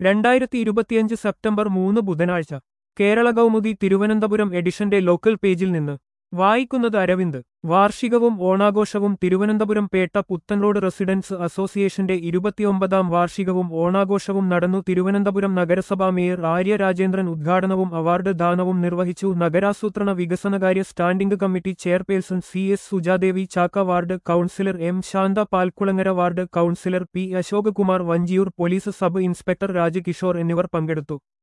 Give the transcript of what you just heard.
രണ്ടായിരത്തി ഇരുപത്തിയഞ്ച് സെപ്റ്റംബർ മൂന്ന് ബുധനാഴ്ച കേരള കൗമുദി തിരുവനന്തപുരം എഡിഷന്റെ ലോക്കൽ പേജിൽ നിന്ന് വായിക്കുന്നത് അരവിന്ദ് വാർഷികവും ഓണാഘോഷവും തിരുവനന്തപുരം പേട്ട പുത്തൻറോഡ് റെസിഡൻസ് അസോസിയേഷന്റെ ഇരുപത്തിയൊമ്പതാം വാർഷികവും ഓണാഘോഷവും നടന്നു തിരുവനന്തപുരം നഗരസഭാ മേയർ ആര്യ രാജേന്ദ്രൻ ഉദ്ഘാടനവും അവാർഡ് ദാനവും നിർവഹിച്ചു നഗരാസൂത്രണ വികസനകാര്യ standing committee chairperson C S Sujadevi Chakka ward councillor M Shantha Palkulangara ward councillor P Asokakumar Vanchiyoor police sub inspector Rajakishore എന്നിവർ പങ്കെടുത്തു